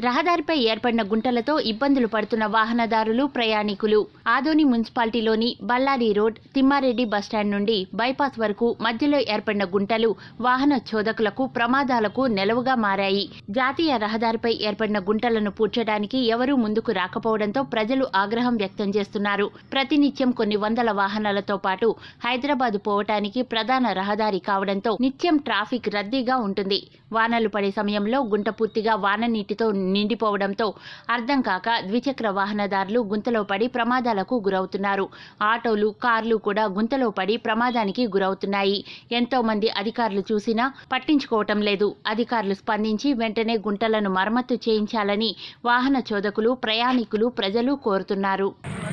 రహదారిపై ఏర్పడిన గుంటలతో ఇబ్బందులు పడుతున్న వాహనదారులు ప్రయాణికులు ఆదోని మున్సిపాలిటీలోని బళ్ళారి రోడ్ తిమ్మారెడ్డి బస్టాండ్ నుండి బైపాస్ వరకు మధ్యలో ఏర్పడిన గుంటలు వాహన చోదకులకు ప్రమాదాలకు నెలవుగా మారాయి జాతీయ రహదారిపై ఏర్పడిన గుంటలను పూడ్చడానికి ఎవరూ ముందుకు రాకపోవడంతో ప్రజలు ఆగ్రహం వ్యక్తం చేస్తున్నారు ప్రతినిత్యం కొన్ని వందల వాహనాలతో పాటు హైదరాబాద్ పోవటానికి ప్రధాన రహదారి కావడంతో నిత్యం ట్రాఫిక్ రద్దీగా ఉంటుంది వానలు పడే సమయంలో గుంట పూర్తిగా వాన నీటితో నిండిపోవడంతో అర్థం కాక ద్విచక్ర వాహనదారులు గుంతలో పడి ప్రమాదాలకు గురవుతున్నారు ఆటోలు కార్లు కూడా గుంతలో పడి ప్రమాదానికి గురవుతున్నాయి ఎంతో మంది అధికారులు చూసినా పట్టించుకోవటం లేదు అధికారులు స్పందించి వెంటనే గుంటలను మరమ్మతు చేయించాలని వాహన చోదకులు ప్రయాణికులు ప్రజలు కోరుతున్నారు